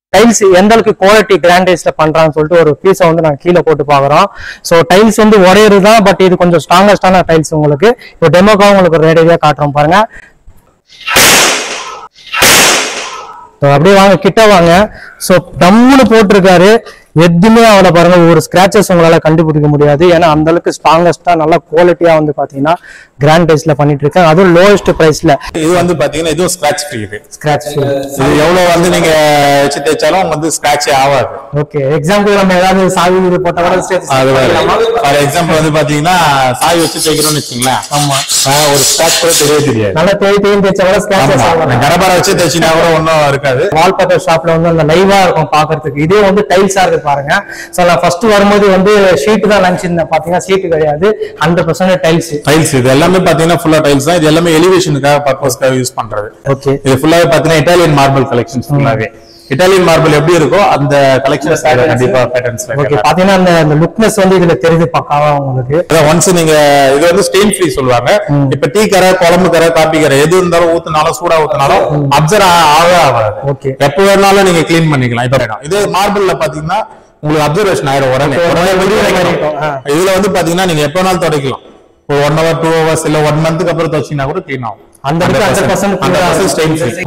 Tiles எந்த அளவுக்கு quality கிராண்டைஸ்ல பண்றான்னு சொல்லிட்டு ஒரு பீஸை வந்து நாங்க கீழே போட்டு பாக்குறோம் ஸோ டைல்ஸ் வந்து ஒரே தான் பட் இது கொஞ்சம் ஸ்ட்ராங்கஸ்டான டைல்ஸ் உங்களுக்கு இப்போ டெமோக்காக உங்களுக்கு ரேடியாக காட்டுறோம் பாருங்க So, அப்படியே வாங்க கிட்ட வாங்க ஸோ டம்முன்னு போட்டிருக்காரு எதுவுமே அவளை பாருங்க ஒரு ஸ்கிராச்சஸ் உங்களால கண்டுபிடிக்க முடியாது ஏன்னா அந்த அளவுக்கு ஸ்ட்ராங்கஸ்டா நல்ல குவாலிட்டியா வந்து பாத்தீங்கன்னா கிராண்ட் டைஸ்ல பண்ணிட்டு இருக்கேன் அதுவும் லோவஸ்ட் பிரைஸ்ல இது வந்து பாத்தீங்கன்னா இதுவும் ஸ்கிராச் ஃப்ரீ இது ஸ்கிராச் இது எவ்வளவு வந்து நீங்க வச்சு தேய்ச்சாலும் வந்து ஸ்கிராச்சே ஆகாது ஓகே எக்ஸாம்பிள் நம்ம ஏதாவது சாவி இது போட்ட கூட ஸ்டேட்டஸ் அது ஃபார் எக்ஸாம்பிள் வந்து பாத்தீங்கன்னா சாய் வச்சு தேய்க்கிறோம்னு வச்சுங்களேன் ஆமா ஆஹ் ஒரு ஸ்கிராச் கூட தெரியவே தெரியாது நல்ல தேய் தேய் தேய்ச்சா கூட ஸ்கிராச்சஸ் ஆமா. ஆகும் கரபார வச்சு தேய்ச்சினா கூட ஒன்றும் இருக்காது வால்பேப்பர் ஷாப்ல வந்து அந்த லைவா இருக்கும் பாக்குறதுக்கு இதே வந்து டைல்ஸா இருக்கு பாருங்க சோ நான் ஃபர்ஸ்ட் வரும்போது வந்து ஷீட் தான் நினைச்சிருந்தேன் பாத்தீங்கன்னா ஷீட் கிடையாது ஹண்ட்ரட் பர்சன்ட் டைல்ஸ் டைல்ஸ் இது எல்லாமே பாத்தீங்கன்னா ஃபுல்லா டைல்ஸ் தான் இது எல்லாமே எலிவேஷனுக்காக பர்பஸ்க்காக யூஸ் பண்றது ஓகே இது ஃபுல்லாவே பாத்தீங்கன்னா இட்டாலியன் மார்பிள் கலெக்ஷன்ஸ் ஃபுல்லாவே இட்டாலியன் மார்பிள் எப்படி இருக்கோ அந்த கலெக்ஷன்ஸ் கண்டிப்பா பேட்டர்ன்ஸ்ல ஓகே பாத்தீங்கன்னா அந்த அந்த லுக்னஸ் வந்து இதுல தெரியுது பக்காவா உங்களுக்கு ஒன்ஸ் நீங்க இது வந்து ஸ்டெயின் ஃப்ரீ சொல்லுவாங்க இப்ப டீ கரை குழம்பு கரை காப்பி கரை எது இருந்தாலும் ஊத்துனாலும் சூடா ஊத்துனாலும் அப்சர்வ் ஆகவே ஆகாது ஓகே எப்ப வேணாலும் நீங்க க்ளீன் பண்ணிக்கலாம் இப்ப வேணும் இது மார்பிள்ல பாத்தீங்கன்னா உங்களுக்கு அப்சர்வேஷன் ஆயிடும் உடனே உடனே வெளியே வைக்கணும். ஆ. இதுல வந்து பாத்தீங்கன்னா நீங்க எப்ப வேணாலும் துடைக்கலாம் ஒரு ஒன் ஹவர் டூ ஹவர்ஸ் இல்ல ஒன் மந்த்துக்கு அப்புறம் துவச்சிங்கன்னா கூட க்ளீன் ஆகும் அந்த அளவுக்கு 100% அந்த stain free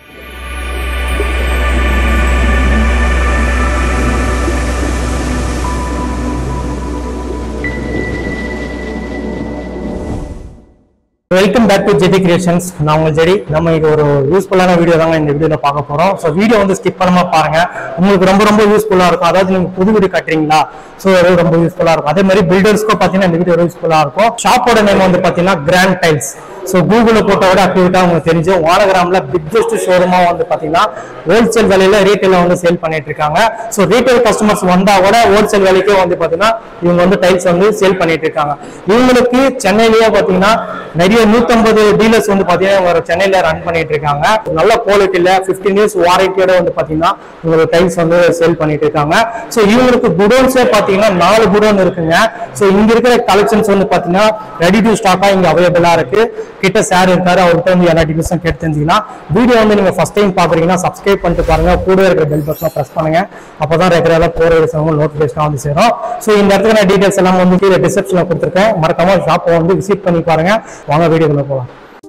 welcome back to JD creations நான் உங்க ஜெடி நம்ம இது ஒரு யூஸ்ஃபுல்லான வீடியோ தாங்க இந்த வீடியோல பார்க்க போறோம் ஸோ வீடியோ வந்து ஸ்கிப் பண்ணாம பாருங்க உங்களுக்கு ரொம்ப ரொம்ப யூஸ்ஃபுல்லா இருக்கும் அதாவது நீங்க புது வீடு கட்டுறீங்களா ஸோ அது ரொம்ப யூஸ்ஃபுல்லா இருக்கும் அதே மாதிரி பில்டர்ஸ்க்கும் பார்த்தீங்கன்னா இந்த வீடியோ யூஸ்ஃபுல்லா இருக்கும் ஷாப்போட நேம் வந்து பார்த்தீங்கன்னா கிராண்ட் டைல்ஸ் ஸோ கூகுளில் போட்டோட ஆக்டிவிட்டா உங்களுக்கு தெரிஞ்சு வானகிராம்ல பிக்கெஸ்ட் ஷோரூமா வந்து பார்த்தீங்கன்னா ஹோல்சேல் விலையில ரீட்டைல வந்து சேல் பண்ணிட்டு இருக்காங்க ஸோ ரீட்டைல் கஸ்டமர்ஸ் வந்தா கூட ஹோல்சேல் விலைக்கே வந்து பார்த்தீங்கன்னா இவங்க வந்து டைல்ஸ் வந்து சேல் பண்ணிட்டு இருக்காங்க இவங்களுக்கு சென்னையிலேயே பார்த்தீங்கன்னா நிறைய நூத்தம்பது டீலர்ஸ் வந்து பார்த்தீங்கன்னா இவங்க சென்னையில ரன் பண்ணிட்டு இருக்காங்க நல்ல குவாலிட்டியில ஃபிஃப்டீன் இயர்ஸ் வாரண்டியோட வந்து பார்த்தீங்கன்னா இவங்க டைல்ஸ் வந்து சேல் பண்ணிட்டு இருக்காங்க ஸோ இவங்களுக்கு குடோன்ஸே பார்த்தீங்கன்னா நாலு குடோன் இருக்குங்க ஸோ இங்க இருக்கிற கலெக்ஷன்ஸ் வந்து பார்த்தீங்கன்னா ரெடி டு ஸ்டாக்கா இங்க அவைலபிளா இருக்கு கிட்ட சார் இருக்காரு அவர்கிட்ட வந்து எல்லா டீட்டெயில்ஸும் கேட்டு தெரிஞ்சுக்கலாம் வீடியோ வந்து நீங்க ஃபர்ஸ்ட் டைம் பாக்குறீங்கன்னா சப்ஸ்கிரைப் பண்ணிட்டு பாருங்க கூட இருக்கிற பெல் பட்டனை பிரஸ் பண்ணுங்க அப்பதான் ரெகுலரா போற விஷயம் நோட்டிபிகேஷன் வந்து சேரும் ஸோ இந்த இடத்துல நான் டீடைல்ஸ் எல்லாம் வந்து கீழே டிஸ்கிரிப்ஷன்ல கொடுத்துருக்கேன் மறக்காம ஷாப்பை வந்து விசிட் பண்ணி பாருங்க வாங்க வீடியோக்குள்ள போகலாம்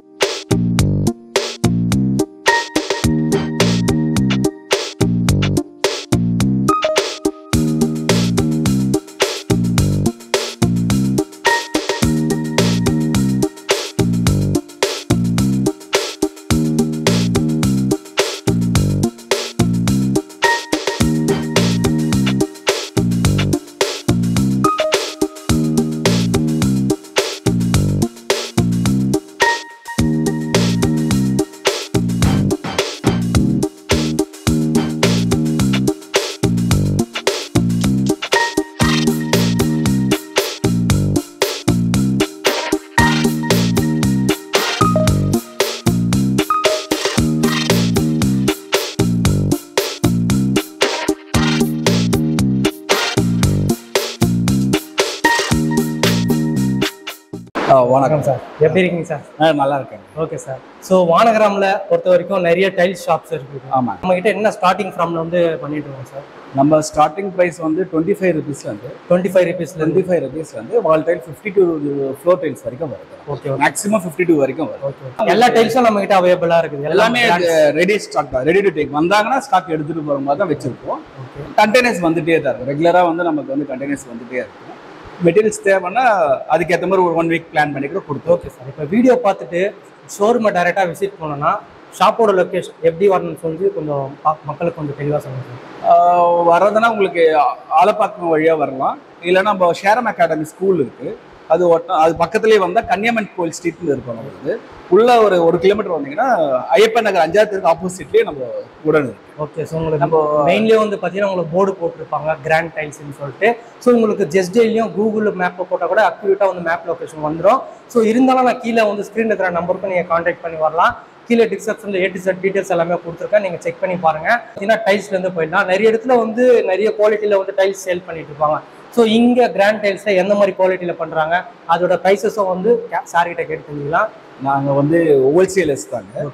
ஆ, வணக்கம் வணக்கம் சார் எப்படி இருக்கீங்க சார் ஆ, நல்லா இருக்கேன் ஓகே சார் ஸோ வானகிராமில் பொறுத்த வரைக்கும் நிறைய டைல்ஸ் ஷாப்ஸ் இருக்கு ஆமாம் நம்ம கிட்ட என்ன ஸ்டார்டிங் ஃப்ரம்ல வந்து பண்ணிட்டு இருக்கோம் சார் நம்ம ஸ்டார்டிங் ப்ரைஸ் வந்து டுவெண்ட்டி ஃபைவ் ருபீஸ்லேருந்து டுவெண்ட்டி ஃபைவ் ருபீஸ்ல டுவெண்ட்டி ஃபைவ் ருபீஸ்லேருந்து wall tile fifty two floor tiles வரைக்கும் வருது okay okay maximum fifty two வரைக்கும் வரும் ஓகே எல்லா டைல்ஸும் நம்ம கிட்ட அவைலபிளா இருக்குது எல்லாமே brands. ரெடி ஸ்டாக் தான் ரெடி டு டேக் வந்தாங்கன்னா ஸ்டாக் எடுத்துகிட்டு போகிற மாதிரி தான் வச்சுருப்போம் Okay. கண்டெய்னர்ஸ் வந்துட்டே தான் இருக்கும் ரெகுலராக வந்து நமக்கு வந்து கண்டெய்னர்ஸ் வந்துட்டே இருக்கும் மெட்டீரியல்ஸ் தேவைன்னா அதுக்கேற்ற மாதிரி ஒரு ஒன் வீக் பிளான் பண்ணி கூட கொடுத்தோம் ஓகே சார் இப்போ வீடியோ பார்த்துட்டு ஷோரூமை டைரெக்டாக விசிட் பண்ணோம்னா ஷாப்போட லொக்கேஷன் எப்படி வரணும்னு சொல்லி கொஞ்சம் பா- மக்களுக்கு கொஞ்சம் தெளிவாக சொல்லுங்க சார் வர்றதுன்னா உங்களுக்கு ஆ- ஆலப்பாக்கம் வழியாக வரலாம் இல்லைன்னா நம்ம ஷேரம் அகாடமி ஸ்கூல் இருக்குது அது ஒட்ட அது பக்கத்துலேயே வந்தால் கன்னியம்மன் கோயில் ஸ்ட்ரீட்னு இருக்கும் நம்மளுக்கு உள்ள ஒரு ஒரு கிலோமீட்டர் வந்தீங்கன்னா ஐயப்பன் நகர் அஞ்சாவது ஆப்போசிட்லேயே நம்ம உடன் இருக்கு ஓகே ஸோ உங்களுக்கு நம்ம மெயின்லேயே வந்து பார்த்தீங்கன்னா உங்களுக்கு போர்டு போட்டிருப்பாங்க கிராண்ட் டைல்ஸ்னு சொல்லிட்டு ஸோ உங்களுக்கு ஜஸ்ட் டெய்லியும் கூகுள் மேப்பில் போட்டால் கூட அக்யூரேட்டாக வந்து மேப் லொக்கேஷன் வந்துடும் ஸோ இருந்தாலும் நான் கீழே வந்து ஸ்க்ரீன் இருக்கிற நம்பருக்கு நீங்கள் காண்டாக்ட் பண்ணி வரலாம் கீழே டிஸ்கிரிப்ஷனில் ஏ டு செட் டீட்டெயில்ஸ் எல்லாமே கொடுத்துருக்கேன் நீங்கள் செக் பண்ணி பாருங்க பார்த்தீங்கன்னா டைல்ஸ்லேருந்து போயிடலாம் நிறைய இடத்துல வந்து நிறைய குவாலிட்டியில் வந்து டைல்ஸ் சேல் பண்ணிட்டு இருப்பாங்க ஸோ இங்கே கிராண்ட் டைல்ஸில் எந்த மாதிரி குவாலிட்டியில் பண்ணுறாங்க அதோட ப்ரைஸஸும் வந்து சார் கிட்ட கேட்டு தெரிஞ்சுக்கலாம் நாங்கள் வந்து ஹோல்சேலர்ஸ் தாங்க ஓகே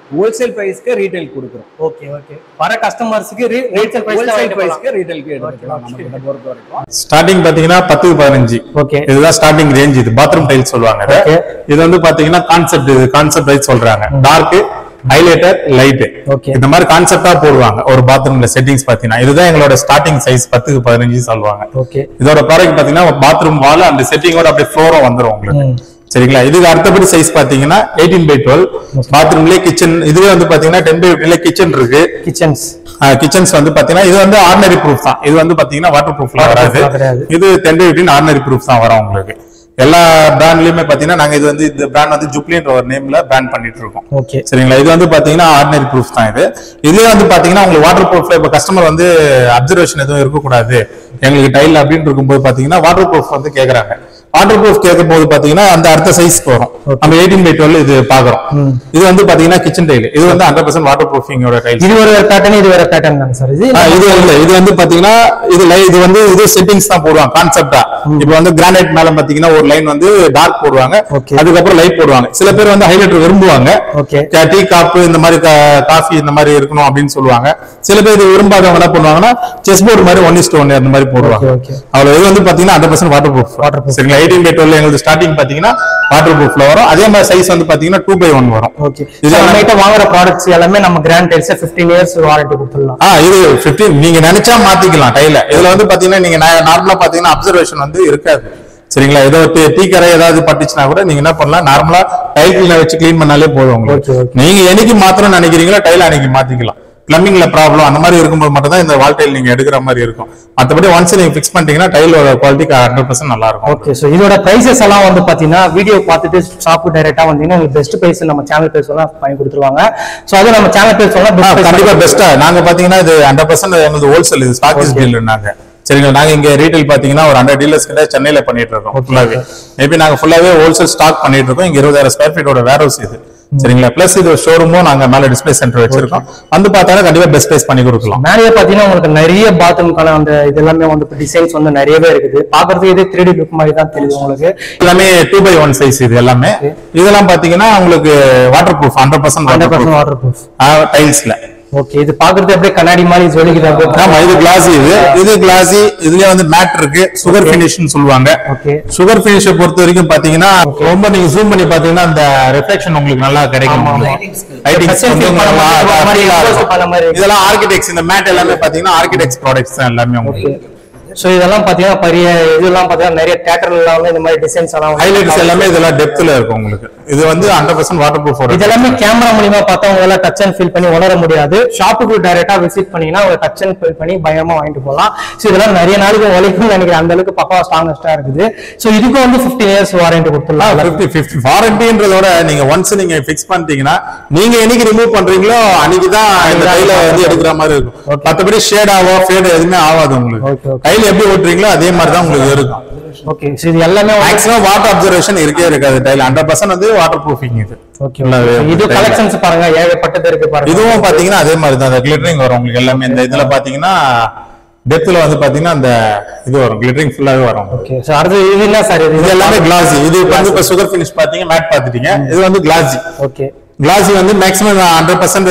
ஹோல்சேல் பிரைஸ்க்கு ரீட்டைல் கொடுக்குறோம் ஓகே ஓகே வர கஸ்டமர்ஸ்க்கு ரீட்டைல் பிரைஸ் ஹோல்சேல் வாங்கிட்டு போலாம் பிரைஸ்க்கு ரீட்டைல்க்கு எடுத்துக்கலாம் நம்ம கிட்ட பொறுத்த வரைக்கும் ஸ்டார்டிங் பாத்தீங்கன்னா பத்துக்கு பதினஞ்சு ஓகே இதுதான் ஸ்டார்டிங் ரேஞ்ச் இது பாத்ரூம் டைல்ஸ் சொல்லுவாங்க இதை. Okay. இது வந்து பாத்தீங்கன்னா கான்செப்ட் இது கான்செப்ட் டைல்ஸ் சொல்றாங்க டார்க் ஹைலைட்டர் லைட் Okay. இந்த மாதிரி கான்செப்டா போடுவாங்க ஒரு பாத்ரூம்ல செட்டிங்ஸ் பாத்தீங்கன்னா இதுதான் எங்களோட ஸ்டார்டிங் சைஸ் பத்துக்கு பதினஞ்சு சொல்லுவாங்க ஓகே இதோட ப்ராடக்ட் பாத்தீங்கன்னா பாத்ரூம் வால் அந்த செட்டிங்கோட அப்படியே ஃப்ளோரும் வந்துரும் உங்களுக்கு சரிங்களா இதுக்கு அடுத்தபடி சைஸ் பாத்தீங்கன்னா எயிட்டீன் பை டுவெல் பாத்ரூம்லயே கிச்சன் இதுவே வந்து பாத்தீங்கன்னா டென் பை ஃபிஃப்டில கிச்சன் இருக்கு கிச்சன்ஸ் கிச்சன்ஸ் வந்து பாத்தீங்கன்னா இது வந்து ஆர்டினரி ப்ரூஃப் தான் இது வந்து பாத்தீங்கன்னா வாட்டர் ப்ரூஃப்ல Waterproof வராது லாம் கிடையாது. இது ten by fifteen ordinary proof தான் வரும் உங்களுக்கு எல்லா பிராண்ட்லயுமே பாத்தீங்கன்னா நாங்க இது வந்து இந்த பிராண்ட் வந்து ஜுப்ளின்ற ஒரு நேம்ல பிராண்ட் பண்ணிட்டு இருக்கோம் ஓகே சரிங்களா இது வந்து பாத்தீங்கன்னா ஆர்டினரி ப்ரூஃப் தான் இது இதுவே வந்து பாத்தீங்கன்னா உங்களுக்கு வாட்டர் ப்ரூஃப்ல இப்ப கஸ்டமர் வந்து அப்சர்வேஷன் எதுவும் இருக்கக்கூடாது எங்களுக்கு டைல் அப்படின்னு இருக்கும்போது பாத்தீங்கன்னா வாட்டர் ப்ரூஃப் வந்து கேக்குறாங்க வாட்டர் ப்ரூஃப் கேட்கும் போது பாத்தீங்கன்னா அந்த அடுத்த சைஸ்க்கு வரும் நம்ம எயிட்டீன் பை டுவெல் இது பாக்குறோம் இது வந்து பாத்தீங்கன்னா கிச்சன் டைல் இது வந்து ஹண்ட்ரட் பர்சன்ட் வாட்டர் ப்ரூஃபிங்கோட டைல் இது ஒரு பேட்டர்ன் இது வேற பேட்டர்ன் தானே சார் இது ஆ, இது இல்ல இது வந்து பாத்தீங்கன்னா இது லை- இது வந்து இது செட்டிங்ஸ் தான் போடுவாங்க கான்செப்டா இப்போ வந்து கிரானைட் மேல பாத்தீங்கன்னா ஒரு லைன் வந்து டார்க் போடுவாங்க Okay. அதுக்கப்புறம் லைட் போடுவாங்க சில பேர் வந்து ஹைலைட்டர் விரும்புவாங்க ஓகே டீ காப்பு இந்த மாதிரி காஃபி இந்த மாதிரி இருக்கணும் அப்படின்னு சொல்லுவாங்க சில பேர் இது விரும்பாதவங்க என்ன பண்ணுவாங்கன்னா செஸ் போர்டு மாதிரி ஒன் இஸ்ட் ஒன் அந்த மாதிரி போடுவாங்க Okay, okay. அவ்வளவு இது வந்து பாத்தீங்கன்னா hundred percent water proof Waterproof. சரிங்களா எயிட்டீன் பை டுவெல் எங்களுக்கு ஸ்டார்டிங் பாத்தீங்கன்னா வாட்டர் ப்ரூஃப்ல வரும் அதே மாதிரி சைஸ் வந்து பாத்தீங்கன்னா டூ பை ஒன் வரும் ஓகே இது நம்ம எல்லாமே- கிட்ட வாங்குற ப்ராடக்ட்ஸ் எல்லாமே நம்ம கிராண்ட் டைல்ஸ் 15 இயர்ஸ் வாரண்டி கொடுத்துடலாம் ஆ இது 15 நீங்க நினைச்சா மாத்திக்கலாம் டைல இதுல வந்து பாத்தீங்கன்னா நீங்க நார்மலா பாத்தீங்கன்னா அப்சர்வேஷன் வந்து இருக்காது சரிங்களா ஏதோ டீ- டீ கரை ஏதாவது பட்டுச்சுன்னா கூட நீங்க என்ன பண்ணலாம் நார்மலா டைல் கிளீனர் வச்சு க்ளீன் பண்ணாலே போதும் Okay, உங்களுக்கு okay. நீங்க என்னைக்கு மாத்தணும்னு நினைக்கிறீங்களோ டைல் அன்னைக்கு மாத்திக்கலாம் பிளம்பிங்ல ப்ராப்ளம் அந்த மாதிரி இருக்கும்போது மட்டும் தான் இந்த வால் டைல் நீங்க எடுக்கிற மாதிரி இருக்கும் மத்தபடி ஒன்ஸ் நீங்க ஃபிக்ஸ் பண்ணிட்டீங்கன்னா டைலோட குவாலிட்டி ஹண்ட்ரட் பர்சன்ட் நல்லா இருக்கும் ஓகே ஸோ இதோட பிரைசஸ் எல்லாம் வந்து பாத்தீங்கன்னா வீடியோ பார்த்துட்டு ஷாப்பு டைரக்டா வந்தீங்கன்னா உங்களுக்கு பெஸ்ட் பிரைஸ் நம்ம சேனல் பேர் சொன்னா பண்ணி கொடுத்துருவாங்க ஸோ அது நம்ம சேனல் பேர் சொன்னா ஆ, best price கண்டிப்பா பண்ணி பெஸ்டா நாங்க பாத்தீங்கன்னா இது ஹண்ட்ரட் பர்சன்ட் எங்களுக்கு ஹோல்சேல் இது ஸ்டாக்கிஸ் டீல் நாங்க சரிங்களா நாங்க இங்க ரீட்டைல் பாத்தீங்கன்னா ஒரு ஹண்ட்ரட் டீலர்ஸ் கிட்ட சென்னையில பண்ணிட்டு இருக்கோம் ஃபுல்லாவே மேபி நாங்க ஃபுல்லாவே ஹோல்சேல் ஸ்டாக் பண்ணிட்டு இருக்கோம் இங்க இருபதாயிரம் ஸ்கொயர் ஃபீட்டோட வேர் ஹவுஸ் இது சரிங்களா பிளஸ் இது ஷோரூமும் நாங்க மேல டிஸ்பிளே சென்டர் வச்சிருக்கோம் வந்து பார்த்தாலும் கண்டிப்பா பெஸ்ட் பிரைஸ் பண்ணி கொடுக்கலாம் மேலேயே பாத்தீங்கன்னா உங்களுக்கு நிறைய பாத்ரூம்க்கான அந்த இது எல்லாமே வந்து டிசைன்ஸ் வந்து நிறையவே இருக்குது பாக்குறதுக்கு இது த்ரீ டி லுக் மாதிரி தான் தெரியுது உங்களுக்கு எல்லாமே டூ பை ஒன் சைஸ் இது எல்லாமே இதெல்லாம் பாத்தீங்கன்னா உங்களுக்கு water proof hundred hundred percent percent water proof டைல்ஸ்ல ஓகே இது பாக்குறது அப்படியே கண்ணாடி மாதிரி ஜொலிக்குது அப்படியே ஆமா இது கிளாசி இது இது கிளாசி இதுலயே வந்து மேட் இருக்கு சுகர் பினிஷ்னு சொல்லுவாங்க ஓகே சுகர் பினிஷை பொறுத்த வரைக்கும் பாத்தீங்கன்னா ரொம்ப நீங்க ஜூம் பண்ணி பாத்தீங்கன்னா அந்த ரிஃப்ளெக்ஷன் உங்களுக்கு நல்லா கிடைக்கும் ஆமா, ஆமா. Lightings Reflection வந்து feel பண்ண நல்லா மாதிரி, ஒரு மாதிரி feel ஆ exposed இருக்கும். பண்ண மாதிரி இருக்கு. இதெல்லாம் ஆர்கிடெக்ட்ஸ் இந்த மேட் எல்லாமே பாத்தீங்கன்னா ஆர்கிடெக்ட்ஸ் ப்ராடக்ட்ஸ் தான் எல்லாமே உங்களுக்கு ஸோ இதெல்லாம் பாத்தீங்கன்னா பெரிய இதெல்லாம் பாத்தீங்கன்னா நிறைய தேட்டர்ல வந்து இந்த மாதிரி டிசைன்ஸ் எல்லாம் வந்து ஹைலைட்ஸ் எல்லாமே இதெல்லாம் டெப்த்ல இருக்கும் உங்களுக்கு இது வந்து ஹண்ட்ரட் பர்சன்ட் வாட்டர் ப்ரூஃப் இது எல்லாமே கேமரா மூலியமா பார்த்தா உங்களால டச் அண்ட் ஃபீல் பண்ணி உணர முடியாது ஷாப்புக்கு டைரக்டா விசிட் பண்ணீங்கன்னா உங்க டச் அண்ட் ஃபீல் பண்ணி பயமா வாங்கிட்டு போகலாம் ஸோ இதெல்லாம் நிறைய நாளுக்கு உழைக்கும் நினைக்கிறேன் அந்த அளவுக்கு பக்கா ஸ்ட்ராங்கஸ்டா இருக்குது ஸோ இதுக்கு வந்து 15 இயர்ஸ் வாரண்டி கொடுத்துடலாம் ஃபிஃப்டி ஃபிஃப்டி வாரண்டின்றதோட நீங்க ஒன்ஸ் நீங்க ஃபிக்ஸ் பண்ணிட்டீங்கன்னா நீங்க என்னைக்கு ரிமூவ் பண்றீங்களோ அன்னைக்கு தான் இந்த கையில வந்து எடுக்கிற மாதிரி இருக்கும் மத்தபடி ஷேட் ஆவோ ஃபேட் எதுவுமே ஆகாது Okay, உங்களுக்கு okay. கையில எப்படி ஓட்டுறீங்களோ அதே மாதிரி தான் உங்களுக்கு இருக்கும் ஓகே ஸோ இது எல்லாமே மேக்ஸிமம் வாட்டர் அப்சர்வேஷன் இருக்கே இருக்காது டைல் ஹண்ட்ரட் பர்சன்ட் வந்து வாட்டர் ப்ரூஃபிங் இது ஓகே நல்லாவே இது tile. கலெக்ஷன்ஸ் பாருங்க ஏகப்பட்டது இருக்கு பாருங்க இதுவும் பாத்தீங்கன்னா அதே மாதிரி தான் அந்த கிளிட்டரிங் வரும் உங்களுக்கு எல்லாமே இந்த இதுல பாத்தீங்கன்னா டெப்த்ல வந்து பாத்தீங்கன்னா அந்த இது வரும் கிளிட்டரிங் ஃபுல்லாவே வரும் ஓகே ஸோ அடுத்து இது என்ன சார் இது இது எல்லாமே கிளாசி இது இப்ப வந்து இப்ப சுகர் ஃபினிஷ் பாத்தீங்க மேட் பாத்துட்டீங்க இது வந்து கிளாசி ஓகே கிளாசி வந்து மேக்ஸிமம் ஹண்ட்ரட் பர்சன்ட்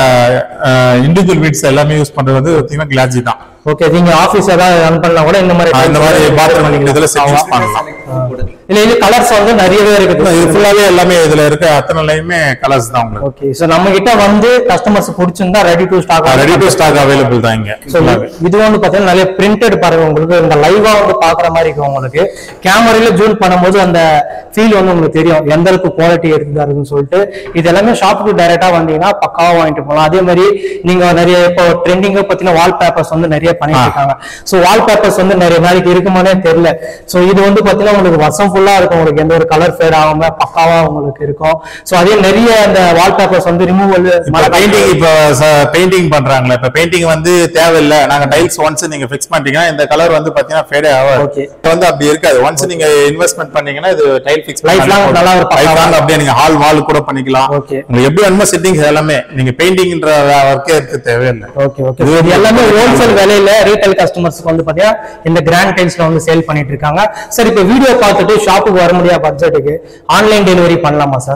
இண்டிவிஜுவல் வீட்ஸ் எல்லாமே யூஸ் பண்றது வந்து பாத்தீங்கன்னா கிளாசி தான் ஓகே நீங்க ஆபீஸ் ஏதாவது ரன் பண்ணா கூட இந்த மாதிரி ஆஹ் இந்த மாதிரி பாத்ரூம் இதுல செட்டிங்ஸ் பண்ணலாம் இல்ல இது கலர்ஸ் வந்து நிறையவே இருக்குது இது ஃபுல்லாவே எல்லாமே இதுல இருக்க அத்தனை லைனுமே கலர்ஸ் தான் உங்களுக்கு ஓகே சோ நம்ம கிட்ட வந்து கஸ்டமர்ஸ் பிடிச்சிருந்தா ready to stock ready to stock available தான் இங்க So, இது வந்து பாத்தீங்கன்னா நிறைய பிரிண்டட் பாருங்க உங்களுக்கு இந்த லைவா வந்து பாக்குற மாதிரி இருக்கும் உங்களுக்கு கேமரால ஜூம் பண்ணும்போது அந்த ஃபீல் வந்து உங்களுக்கு தெரியும் எந்த அளவுக்கு குவாலிட்டி இருக்குதா இருக்குன்னு சொல்லிட்டு இது எல்லாமே ஷாப்புக்கு டைரக்டா வந்தீங்கன்னா பக்காவா வாங்கிட்டு போகலாம் அதே மாதிரி நீங்க நிறைய இப்போ ட்ரெண்டிங்கா பாத்தீங்கன்னா வால் பேப்பர்ஸ் வந்து நிறைய பண்ணிட்டு இருக்காங்க சோ வால் பேப்பர்ஸ் வந்து நிறைய நாளைக்கு இருக்குமானே தெரியல சோ இது வந்து பாத்தீங்கன்னா உங்களுக்கு வருஷம் ஃபுல்லா இருக்கும் உங்களுக்கு எந்த ஒரு கலர் ஃபேட் ஆகாம பக்காவா உங்களுக்கு இருக்கும் சோ அதே நிறைய அந்த வால் பேப்பர்ஸ் வந்து ரிமூவல் இப்ப பெயிண்டிங் இப்ப பெயிண்டிங் பண்றாங்களே இப்ப பெயிண்டிங் வந்து தேவையில்ல நாங்க டைல்ஸ் ஒன்ஸ் நீங்க ஃபிக்ஸ் பண்ணிட்டீங்கன்னா இந்த கலர் வந்து பாத்தீங்கன்னா ஃபேடே ஆகாது Okay. இது வந்து அப்படி இருக்காது ஒன்ஸ் நீங்க இன்வெஸ்ட்மெண்ட் பண்ணீங்கன்னா இது டைல் ஃபிக்ஸ் Lifelong நல்லா ஒரு பக்காவா லைஃப் அப்படியே நீங்க ஹால் வால் கூட பண்ணிக்கலாம் Okay. உங்களுக்கு எப்படி வேணுமோ செட்டிங்ஸ் எல்லாமே நீங்க பெயிண்டிங்ன்ற ஒர்க்கே இருக்கு தேவையில்லை ஓகே ஓகே இது எல்லாமே ஹோல்சேல் விலையில ரீட்டைல் கஸ்டமர்ஸ்க்கு வந்து பாத்தீங்கன்னா இந்த கிராண்ட் டைல்ஸ்ல வந்து சேல் பண்ணிட்டு இருக்காங்க சார் இப்போ வீடியோ பார்த்துட்டு ஷாப்புக்கு வர முடியாத பட்ஜெட்டுக்கு ஆன்லைன் டெலிவரி பண்ணலாமா சார்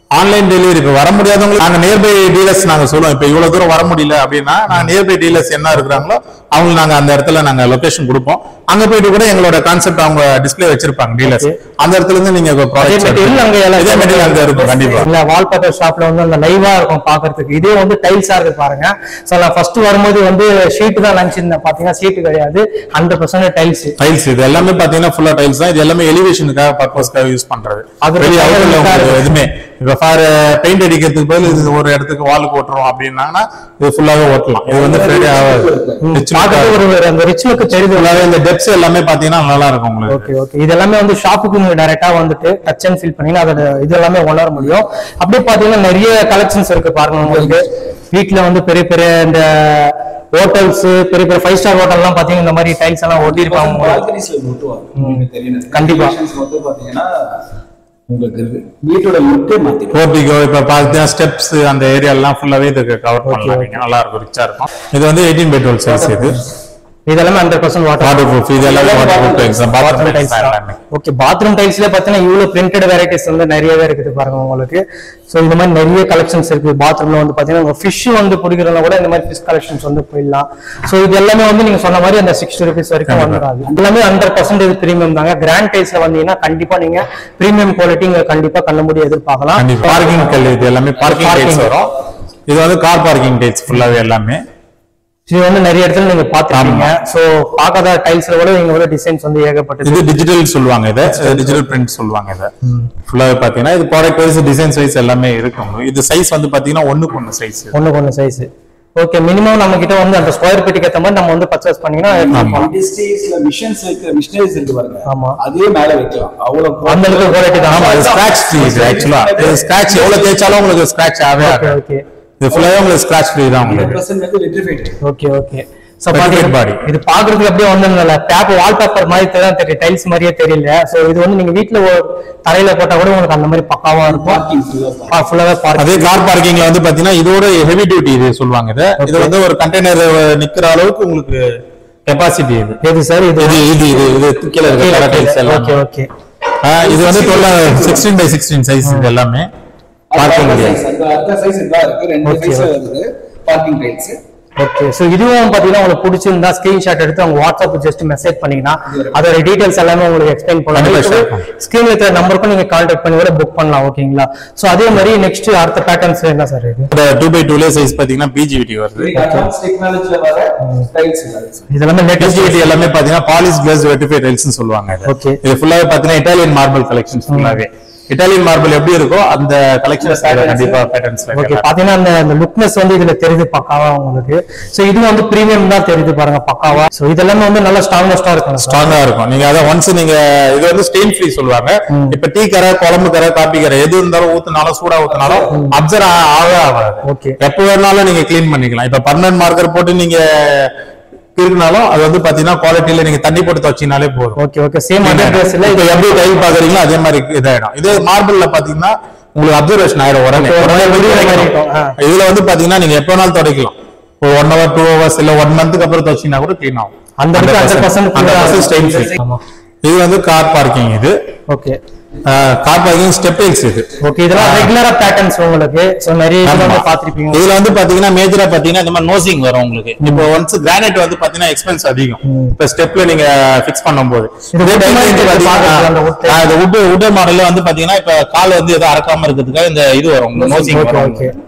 ஆன்லைன் டெலிவரி இப்போ வர முடியாதவங்க நாங்க நியர்பை டீலர்ஸ் நாங்க சொல்லுவோம் இப்போ இவ்வளவு தூரம் வர முடியல அப்படின்னா நாங்க நியர்பை டீலர்ஸ் என்ன இருக்கிறாங்களோ அவங்க நாங்க அந்த இடத்துல நாங்க லொகேஷன் கொடுப்போம் அங்க போயிட்டு கூட எங்களோட கான்செப்ட் அவங்க டிஸ்ப்ளே வச்சிருப்பாங்க டீலர்ஸ் அந்த இடத்துல இருந்து நீங்க அதே ப்ராடக்ட் மெட்டீரியல் அங்க எல்லாம் இதே மெட்டீரியல் அங்க இருக்கும் கண்டிப்பா இல்ல வால்பேப்பர் ஷாப்ல வந்து அந்த லைவா இருக்கும் பாக்குறதுக்கு இதே வந்து டைல்ஸா இருக்கு பாருங்க சோ நான் ஃபர்ஸ்ட் வரும்போது வந்து ஷீட் தான் நினைச்சிருந்தேன் பாத்தீங்கன்னா ஷீட் கிடையாது ஹண்ட்ரட் பர்சன்ட் டைல்ஸ் டைல்ஸ் இது எல்லாமே பாத்தீங்கன்னா ஃபுல்லா டைல்ஸ் தான் இது எல்லாமே எலிவேஷனுக்காக பர்பஸ்க்காக யூஸ் பண்றது அது வெளிய ரொம்ப அவுட்டர்ல இதா உங்களுக்கு இருக்கு. எதுவுமே இப்ப ஃபார் பெயிண்ட் அடிக்கிறதுக்கு பதில் இது ஒரு இடத்துக்கு வாலுக்கு ஓட்டுறோம் அப்படின்னாங்கன்னா இது ஃபுல்லாவே ஓட்டலாம் இது வந்து ஃபேடே ஆகாது பாக்குறது ஒரு ஒரு அந்த ரிச் லுக் தெரியுது ஃபுல்லாவே இந்த டெப்ஸ் எல்லாமே பாத்தீங்கன்னா நல்லா இருக்கும் உங்களுக்கு ஓகே ஓகே இது எல்லாமே வந்து ஷாப்புக்கு நீங்க டைரக்டா வந்துட்டு டச் அண்ட் ஃபீல் பண்ணீங்கன்னா அதோட இது எல்லாமே உணர முடியும் அப்படியே பாத்தீங்கன்னா நிறைய கலெக்ஷன்ஸ் இருக்கு பாருங்க உங்களுக்கு வீட்ல வந்து பெரிய பெரிய இந்த ஹோட்டல்ஸ் பெரிய பெரிய ஃபைவ் ஸ்டார் ஹோட்டல்லாம் பாத்தீங்கன்னா இந்த மாதிரி டைல்ஸ் எல்லாம் ஒட்டியிருப்பாங்க உங்களுக்கு. பால்கனிஸ்ல ஒட்டுவாங்க உங்களுக்கு தெரியும் கண்டிப்பா. வந்து பாத்தீங்கன்னா உங்களுக்கு வீட்டோட லுக்கே மாத்திடும் போர்ட்டிகோ இப்ப பாத்தீங்கன்னா ஸ்டெப்ஸ் அந்த ஏரியா எல்லாம் ஃபுல்லாவே இதுக்கு கவர் பண்ணலாம் நீங்க நல்லா இருக்கும் ரிச்சா இருக்கும் இது வந்து எயிட்டீன் பை டுவெல் சைஸ் இது இது எல்லாமே hundred percent water water proof இது எல்லாமே வாட்டர் ப்ரூஃப் எக்ஸாம் பாத்ரூம் டைல்ஸ் எல்லாமே ஓகே பாத்ரூம் டைல்ஸ்ல பாத்தீங்கன்னா இவ்வளவு பிரிண்டட் வெரைட்டிஸ் வந்து நிறையவே இருக்குது பாருங்க உங்களுக்கு சோ இந்த மாதிரி நிறைய கலெக்ஷன்ஸ் இருக்கு பாத்ரூம்ல வந்து பாத்தீங்கன்னா உங்க ஃபிஷ் வந்து பிடிக்கிறதுனா கூட இந்த மாதிரி ஃபிஷ் கலெக்ஷன்ஸ் வந்து போயிடலாம் சோ இது எல்லாமே வந்து நீங்க சொன்ன மாதிரி அந்த சிக்ஸ்டி ருபீஸ் வரைக்கும் வந்துடாது எல்லாமே ஹண்ட்ரட் பர்சன்டேஜ் பிரீமியம் தாங்க கிராண்ட் டைல்ஸ்ல வந்தீங்கன்னா கண்டிப்பா நீங்க பிரீமியம் குவாலிட்டி இங்க கண்டிப்பா கண்ணுமுடி எதிர்பார்க்கலாம் கண்டிப்பா பார்க்கிங் கல் இது எல்லாமே பார்க்கிங் Parking. டைல்ஸ் வரும் இது வந்து கார் பார்க்கிங் டைல்ஸ் ஃபுல்லாவே எல்லாமே இது வந்து நிறைய இடத்துல நீங்க பாத்துருக்கீங்க சோ பார்க்காத டைல்ஸ்ல கூட நீங்க வந்து டிசைன்ஸ் வந்து ஏகப்பட்டது இது டிஜிட்டல் சொல்லுவாங்க இதை டிஜிட்டல் பிரிண்ட் சொல்லுவாங்க இதை ஃபுல்லாவே பாத்தீங்கன்னா இது ப்ராடக்ட் வைஸ் டிசைன் சைஸ் எல்லாமே இருக்கும் இது சைஸ் வந்து பாத்தீங்கன்னா ஒண்ணுக்கு ஒண்ணு சைஸ் ஒண்ணுக்கு ஒண்ணு சைஸ் ஓகே மினிமம் நம்ம கிட்ட வந்து அந்த ஸ்கொயர் ஃபீட்டுக்கு ஏத்த மாதிரி நம்ம வந்து பர்ச்சேஸ் பண்ணீங்கன்னா எடுத்துட்டு போலாம். இண்டஸ்ட்ரீஸ்ல மிஷின்ஸ் இருக்கு மிஷினரிஸ் இருக்கு பாருங்க ஆமா. அதே மேல வைக்கலாம் அவ்வளவு அந்த அளவுக்கு குவாலிட்டி தான் ஆமா இது ஸ்கிராட்ச் ஃப்ரீ இது ஆக்சுவலா இது ஸ்கிராட்ச் எவ்வளவு தேய்ச்சாலும் உங்களுக்கு ஸ்கிராட்ச் ஆகவே ஓகே ஆகாது ஓகே இது ஃபுல்லாவே உங்களுக்கு ஸ்கிராட்ச் ஃப்ரீ தான் உங்களுக்கு பர்சன்ட் வந்து vitrified okay okay so Certified பாத்தீங்க body. இது பாக்குறதுக்கு அப்படியே வந்து நல்ல டேப் வால்பேப்பர் மாதிரி தான் தெரியும் டைல்ஸ் மாதிரியே தெரியல சோ இது வந்து நீங்க வீட்ல ஒரு தரையில போட்டா கூட உங்களுக்கு அந்த மாதிரி பக்காவா இருக்கும் பார்க்கிங் ஃபுல்லா ஃபுல்லாவே பார்க்கிங் அதே கார் பார்க்கிங்ல வந்து பாத்தீங்கன்னா இதோட ஹெவி டியூட்டி இது சொல்லுவாங்க இது இது வந்து ஒரு கண்டெய்னர் நிக்கிற அளவுக்கு உங்களுக்கு கெப்பாசிட்டி இது எது சார் இது இது இது இது இது கீழே இருக்க டைல்ஸ் எல்லாம் ஓகே ஓகே ஆ, இது வந்து twelve sixteen by sixteen size இது எல்லாமே பார்க்கிங் சைஸ் அந்த அடுத்த சைஸ் இதா இருக்கு ரெண்டு Okay, சைஸ் okay. வருது பார்க்கிங் டைல்ஸ் ஓகே சோ இதுவும் பாத்தீங்கன்னா உங்களுக்கு பிடிச்சிருந்தா ஸ்கிரீன்ஷாட் எடுத்து அவங்க வாட்ஸ்அப் ஜஸ்ட் மெசேஜ் பண்ணீங்கன்னா அதோட டீடைல்ஸ் எல்லாமே உங்களுக்கு எக்ஸ்பிளைன் கண்டிப்பா share பண்ணலாம் ஸ்கிரீன்ல இருக்கிற நம்பருக்கும் நீங்க கான்டாக்ட் பண்ணி கூட புக் பண்ணலாம் ஓகேங்களா சோ அதே மாதிரி நெக்ஸ்ட் அடுத்த பேட்டர்ன்ஸ் என்ன சார் இது இந்த டூ பை டூலே சைஸ் பாத்தீங்கன்னா பிஜிவிடி வருது அட்வான்ஸ் டெக்னாலஜில வர டைல்ஸ் இதெல்லாமே லேட்டஸ்ட் பிஜிவிடி எல்லாமே பாத்தீங்கன்னா பாலிஷ் கிளாஸ் வெட்டிஃபை டைல்ஸ் சொல்லுவாங்க இது. Okay. இது ஃபுல்லாவே பாத்தீங்கன்னா இட்டாலியன் மார்பிள் கலெக்ஷன்ஸ் ஃபுல்லாவே இட்டாலியன் மார்பிள் எப்படி இருக்கோ அந்த கலெக்ஷன்ஸ் கண்டிப்பா பேட்டர்ன்ஸ்ல ஓகே பாத்தீங்கன்னா அந்த அந்த லுக்னஸ் வந்து இதுல தெரியுது பக்காவா உங்களுக்கு சோ இது வந்து பிரீமியம் தான் தெரியுது பாருங்க பக்காவா சோ இதெல்லாமே வந்து நல்லா ஸ்ட்ராங்கஸ்டா இருக்கும் ஸ்ட்ராங்கா இருக்கும் நீங்க அதை ஒன்ஸ் நீங்க இது வந்து ஸ்டெயின் ஃப்ரீ சொல்லுவாங்க இப்ப டீ கரை குழம்பு கரை காப்பி கரை எது இருந்தாலும் ஊத்துனாலும் சூடா ஊத்துனாலும் அப்சர்வ் ஆகவே ஆகாது Okay. எப்ப வேணாலும் நீங்க க்ளீன் பண்ணிக்கலாம் இப்ப பர்மனன்ட் மார்க்கர் போட்டு நீங்க இருந்தாலும் அது வந்து பாத்தீங்கன்னா குவாலிட்டியில நீங்க தண்ணி போட்டு துவச்சினாலே போதும் ஓகே ஓகே சேம் அதே ட்ரெஸ்ல இப்ப எப்படி டைல் பாக்குறீங்களோ அதே மாதிரி இதாயிடும் இதே மார்பிள்ல பாத்தீங்கன்னா உங்களுக்கு அப்சர்வேஷன் ஆயிடும் உடனே Okay, உடனே உடனே வெளியே வெளியே வைக்கணும். ஆ. இதுல வந்து பாத்தீங்கன்னா நீங்க எப்ப வேணாலும் துடைக்கலாம் ஒரு ஒன் ஹவர் டூ ஹவர்ஸ் இல்ல ஒன் மந்த்துக்கு அப்புறம் துவச்சிங்கன்னா கூட க்ளீன் ஆகும் அந்த அளவுக்கு 100% clear ஆகும். ஸ்டைல் ஃப்ரீ ஆமா இது வந்து கார் பார்க்கிங் இது okay car parking step hills இது ஓகே இதெல்லாம் ரெகுலரா பேட்டர்ன்ஸ் உங்களுக்கு சோ நிறைய இது வந்து ஆமா. பாத்திருப்பீங்க இதுல வந்து பாத்தீங்கன்னா மேஜரா பாத்தீங்கன்னா இந்த மாதிரி நோசிங் வரும் உங்களுக்கு இப்போ ஒன்ஸ் கிரானைட் வந்து பாத்தீங்கன்னா எக்ஸ்பென்ஸ் அதிகம் இப்ப ஸ்டெப்ல நீங்க ஃபிக்ஸ் பண்ணும்போது இது wood மாதிரி இது இருக்கு, பார்க்கறதுக்கு அந்த பாத்தீங்கன்னா, wood. ஆ, இந்த wood wood மாடல்ல வந்து பாத்தீங்கன்னா இப்ப கால் வந்து எதுவும் அறக்காம இருக்கிறதுக்காக இந்த இது வரும் நோசிங் ஓகே வரும் ஓகே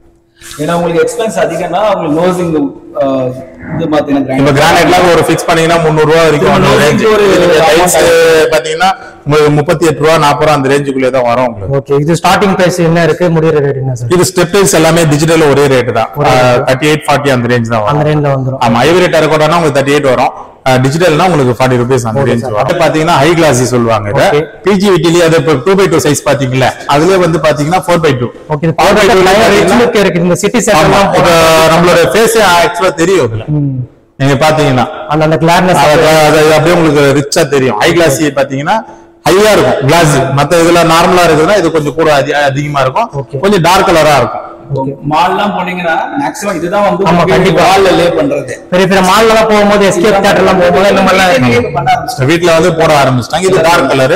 ஏன்னா உங்களுக்கு எக்ஸ்பென்ஸ் அதிகம்னா உங்களுக்கு நோசிங் இது பாத்தீங்கன்னா இப்ப கிரானைட்லாம் ஒரு ஃபிக்ஸ் பண்ணீங்கன்னா முந்நூறு ரூபா வரைக்கும் அந்த நோசிங்க்கு ரேஞ்ச் ஒரு டைல்ஸ் பாத்தீங்கன்னா உங்களுக்கு முப்பத்தி எட்டு ரூபா நாற்பது ரூபா அந்த ரேஞ்சுக்குள்ளே தான் வரும் உங்களுக்கு ஓகே இது ஸ்டார்டிங் பிரைஸ் என்ன இருக்கு முடியற ரேட் என்ன சார் இது ஸ்டெப் டைல்ஸ் எல்லாமே டிஜிட்டல் ஒரே ரேட் தான் தேர்ட்டி எயிட் ஃபார்ட்டி அந்த ரேஞ்ச் தான் அந்த வரும் ரேஞ்ச்ல வந்துரும் ஆமா ஐவரி டெரகோட்டானா உங்களுக்கு தேர்ட்டி எயிட் வரும் டிஜிட்டல்னா உங்களுக்கு ஃபார்ட்டி ருபீஸ் அந்த ரேஞ்ச் வரும் அது பாத்தீங்கன்னா ஹை கிளாஸி சொல்லுவாங்க இதை Okay. பிஜிவிட்டிலேயே அது இப்போ டூ பை டூ சைஸ் பாத்தீங்களா அதுலயே வந்து பாத்தீங்கன்னா ஃபோர் பை டூ ஓகே இது பார்க்கறதுக்கு ரிச் லுக் இருக்கு இந்த சிட்டி ஆமா சென்டர்லாம் இப்போ நம்மளோட ஃபேஸ் ஆக்சுவலா தெரியும் இதுல நீங்க பாத்தீங்கன்னா அந்த அந்த கிளார்னஸ் அது அது அப்படியே உங்களுக்கு ரிச்சா தெரியும் ஹை கிளாஸ் பாத்தீங்கன்னா ஹையா இருக்கும் கிளாஸ் மத்த இதுல நார்மலா இருக்குதுன்னா இது கொஞ்சம் கூட அதி- அதிகமா Okay. இருக்கும் கொஞ்சம் டார்க் கலரா இருக்கும் மால்லாம் போனீங்கன்னா மேக்ஸிமம் இதுதான் வந்து ஆமா, கண்டிப்பா. வால்ல லே பண்றது பெரிய பெரிய மால்ல எல்லாம் போகும்போது எஸ்கேப் தியேட்டர் எல்லாம் போகும்போது இந்த மாதிரிலாம் பண்ண ஆரம்பிச்சிட்டாங்க. வீட்ல வந்து போட ஆரம்பிச்சிட்டாங்க இது டார்க் கலரு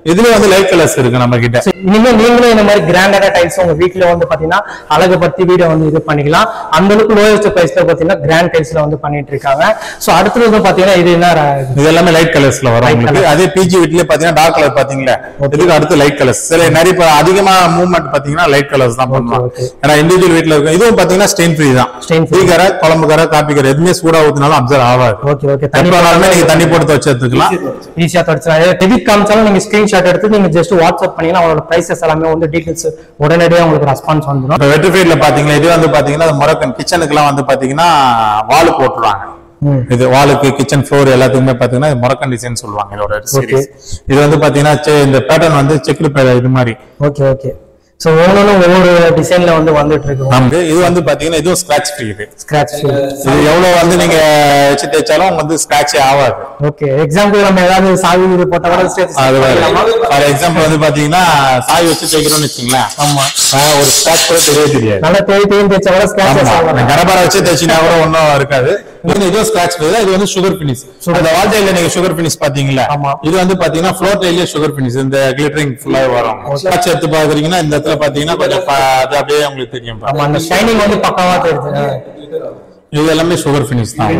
இதுல வந்து லைட் கலர்ஸ் இருக்கு நம்ம கிட்ட So, இனிமே நீங்களும் இந்த மாதிரி கிராண்டான டைல்ஸ் உங்க வீட்ல வந்து பாத்தீங்கன்னா அழகு பத்தி வீடியோ வந்து இது பண்ணிக்கலாம் அந்த அளவுக்கு லோயஸ்ட் பிரைஸ்ல பாத்தீங்கன்னா கிராண்ட் டைல்ஸ்ல வந்து பண்ணிட்டு இருக்காங்க சோ அடுத்தது வந்து பாத்தீங்கன்னா இது என்ன ர- இது எல்லாமே லைட் கலர்ஸ்ல வரும் Light உங்களுக்கு அதே பிஜி வீட்லயே பாத்தீங்கன்னா டார்க் கலர் பாத்தீங்களா இதுக்கு அடுத்து லைட் கலர்ஸ் சில நிறைய இப்ப அதிகமா மூவ்மெண்ட் பாத்தீங்கன்னா லைட் கலர்ஸ் தான் பண்ணுவாங்க okay. ஏன்னா இண்டிவிஜுவல் வீட்ல இருக்கும் இதுவும் பாத்தீங்கன்னா ஸ்டெயின் ஃப்ரீ தான் Stain free. டீ கரை குழம்பு கரை காப்பி கரை எதுவுமே சூடா ஊத்தினாலும் அப்சர்வ் ஆகாது ஓகே ஓகே தண்ணி போனாலுமே நீங்க தண்ணி போட்டு வச்சு எடுத்துக்கலாம் ஈஸியா தொடச்சிடலாம் டெபிட் காமிச்சாலும் நீங்க ஸ்கிரீன்ஷாட் எடுத்து நீங்க ஜஸ்ட் வாட்ஸ்அப் பண்ணீங்கன்னா அவங்களோட பிரைசஸ் எல்லாமே வந்து டீடைல்ஸ் உடனடியாக உங்களுக்கு ரெஸ்பான்ஸ் வந்துடும் இப்ப வெட்டிஃபைட்ல பாத்தீங்கன்னா இது வந்து பாத்தீங்கன்னா மொரக்கன் கிச்சனுக்கு எல்லாம் வந்து பாத்தீங்கன்னா வால் போட்டுருவாங்க ம். இது வாலுக்கு கிச்சன் ஃப்ளோர் எல்லாத்துக்குமே பாத்தீங்கன்னா இது மொரக்கன் டிசைன் சொல்லுவாங்க இதோட சீரிஸ் இது வந்து பாத்தீங்கன்னா செ- இந்த பேட்டர்ன் வந்து செக்குடு இது மாதிரி ஓகே ஓகே ஸோ ஒவ்வொன்றும் ஒவ்வொரு டிசைன்ல வந்து வந்துட்டு இருக்கு நமக்கு இது வந்து பாத்தீங்கன்னா இதுவும் ஸ்கிராச் ஃப்ரீ இது ஸ்கிராச் இது எவ்வளவு வந்து நீங்க வச்சு தேய்ச்சாலும் வந்து ஸ்கிராச்சே ஆகாது ஓகே எக்ஸாம்பிள் நம்ம ஏதாவது சாவி இது போட்டா கூட சேர்த்து அது பண்ணிக்கலாமா? ஃபார் எக்ஸாம்பிள் வந்து பாத்தீங்கன்னா சாய் வச்சு தேய்க்கிறோம்னு வச்சுங்களேன் ஆமா ஆஹ் ஒரு ஸ்கிராச் கூட தெரியவே தெரியாது நல்லா தேய் தேய் தேய்ச்சா கூட ஸ்கிராச்சஸ் ஆமா. ஆகலாம் கரபார வச்சு தேய்ச்சினா கூட ஒண்ணும் இருக்காது இது வந்து இதுவும் ஸ்கிராச் இது வந்து சுகர் பினிஷ் அந்த வால் டைல நீங்க சுகர் பினிஷ் பாத்தீங்களா ஆமா. இது வந்து பாத்தீங்கன்னா ஃப்ளோர் டைலயே சுகர் பினிஷ் இந்த கிளிட்டரிங் ஃபுல்லா வரும் ஸ்கிராச் எடுத்து பாக்குறீங்கன்னா இந்த இடத்துல பாத்தீங்கன்னா கொஞ்சம் ப- அது அப்படியே உங்களுக்கு தெரியும் பாருங்க. ஆமா அந்த ஷைனிங் வந்து பக்காவா தெரியுது இது எல்லாமே சுகர் பினிஷ் தான்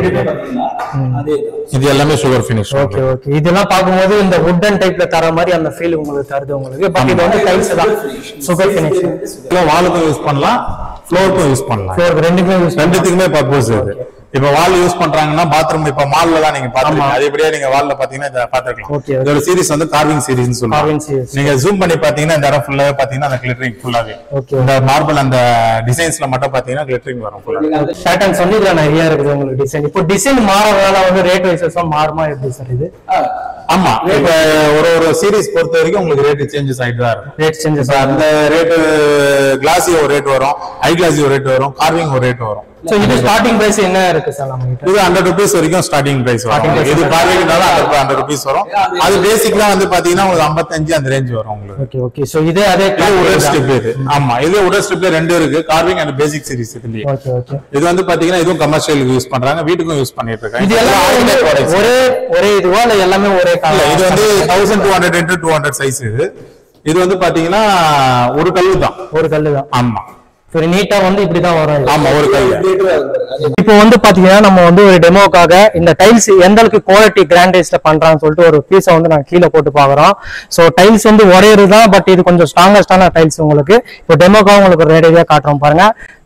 அதே இது எல்லாமே சுகர் பினிஷ் ஓகே ஓகே இதெல்லாம் பார்க்கும்போது இந்த வுட்டன் டைப்ல தர மாதிரி அந்த ஃபீல் உங்களுக்கு தருது உங்களுக்கு பட் இது வந்து டைல்ஸ் தான் சூப்பர் ஃபினிஷ் வாலுக்கும் யூஸ் பண்ணலாம் ஃப்ளோருக்கும் யூஸ் பண்ணலாம் ஃப்ளோர் ரெண்டுக்குமே யூஸ் ரெண்டுத்துக்குமே பர்பஸ் இது இப்ப வால் யூஸ் பண்றாங்கன்னா பாத்ரூம் இப்ப மால்ல தான் நீங்க பாத்துருக்கீங்க அதேபடியா நீங்க வால்ல பாத்தீங்கன்னா இத பாத்துக்கலாம் Okay, okay. இதோட சீரிஸ் வந்து கார்விங் சீரிஸ்னு Carving சொல்லுவாங்க series. நீங்க ஜூம் பண்ணி பாத்தீங்கன்னா இந்த இடம் ஃபுல்லாவே பாத்தீங்கன்னா அந்த கிளிட்டரிங் ஃபுல்லாவே Okay. இந்த மார்பிள் அந்த டிசைன்ஸ்ல மட்டும் பாத்தீங்கன்னா கிளிட்டரிங் வரும் ஃபுல்லா பேட்டர்ன்ஸ் வந்து இதுல நிறைய இருக்குது உங்களுக்கு டிசைன் இப்போ டிசைன் மாறதுனால வந்து ரேட் வைசஸும் மாறுமா எப்படி சார் இது ஆமா இப்ப ஒரு ஒரு சீரிஸ் பொறுத்த வரைக்கும் உங்களுக்கு ரேட் சேஞ்சஸ் ஆயிட்டு தான் இருக்கும் ரேட் சேஞ்சஸ் இப்ப அந்த ரேட்டு கிளாசி ஒரு ரேட் வரும் ஹை கிளாசி ஒரு ரேட் வரும் கார்விங் ஒரு ரேட் வரும் ஸோ இது ஸ்டார்டிங் பிரைஸ் என்ன இருக்கு சார் நம்ம கிட்ட இது ஹண்ட்ரட் ருபீஸ் வரைக்கும் ஸ்டார்டிங் பிரைஸ் Starting வரும் price இது பார்வைக்குனால ஹண்ட்ரட் ருபீஸ் வரும் அது பேசிக்கலா வந்து பாத்தீங்கன்னா உங்களுக்கு ஐம்பத்தஞ்சு அந்த ரேஞ்ச் வரும் உங்களுக்கு ஓகே ஓகே ஸோ இதே அதே இது உடல் ஸ்ட்ரிப் இது ஆமா இது உடல் ஸ்ட்ரிப்ல ரெண்டு இருக்கு கார்விங் அண்ட் பேசிக் சீரிஸ் இதுலயே ஓகே ஓகே இது வந்து பாத்தீங்கன்னா இதுவும் கமர்ஷியலுக்கு யூஸ் பண்றாங்க வீட்டுக்கும் யூஸ் பண்ணிட்டு இருக்காங்க இது எல்லாம் வந்து products. ஒரே ஒரே இதுவா இல்ல எல்லாமே ஒரே இல்ல, கலர் இது வந்து thousand two hundred into two hundred size இது இது வந்து பாத்தீங்கன்னா ஒரு கல்லு தான் ஒரு கல்லு தான் ஆமா சரி நீட்டா வந்து இப்படிதான் வரும் இது. ஆமா ஒரு கல்லு இப்போ வந்து பாத்தீங்கன்னா நம்ம வந்து ஒரு டெமோக்காக இந்த டைல்ஸ் எந்த அளவுக்கு குவாலிட்டி கிராண்டைஸ்ல பண்றான்னு சொல்லிட்டு ஒரு பீஸை வந்து நான் கீழே போட்டு பாக்குறோம் சோ டைல்ஸ் வந்து ஒரே தான் பட் இது கொஞ்சம் ஸ்ட்ராங்கஸ்டான டைல்ஸ் உங்களுக்கு இப்போ டெமோக்காக உங்களுக்கு ஒரு ரேடியா காட்டுறோம் பாருங்க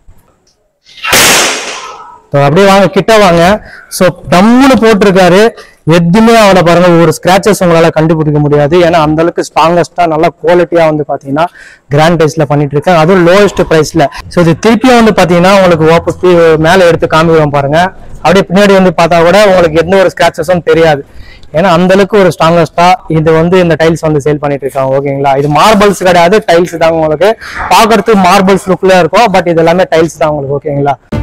So, அப்படியே வாங்க கிட்ட வாங்க சோ டம்முன்னு போட்டிருக்காரு எதுவுமே அவளை பாருங்க ஒரு ஸ்கிராச்சஸ் உங்களால கண்டுபிடிக்க முடியாது ஏன்னா அந்த அளவுக்கு ஸ்ட்ராங்கஸ்டா நல்ல குவாலிட்டியா வந்து பாத்தீங்கன்னா கிராண்ட் டைஸ்ல பண்ணிட்டு இருக்காங்க அதுவும் லோவஸ்ட் பிரைஸ்ல சோ இது திருப்பியும் வந்து பாத்தீங்கன்னா உங்களுக்கு ஓப்பஸ் மேல எடுத்து காமிக்கிறோம் பாருங்க அப்படியே பின்னாடி வந்து பார்த்தா கூட உங்களுக்கு எந்த ஒரு ஸ்கிராச்சஸும் தெரியாது ஏன்னா அந்த அளவுக்கு ஒரு ஸ்ட்ராங்கஸ்டா இது வந்து இந்த டைல்ஸ் வந்து சேல் பண்ணிட்டு இருக்காங்க ஓகேங்களா இது மார்பிள்ஸ் கிடையாது டைல்ஸ் தான் உங்களுக்கு பாக்குறதுக்கு மார்பிள்ஸ் லுக்ல இருக்கும் பட் இது எல்லாமே டைல்ஸ் தான் உங்களுக்கு ஓகேங்களா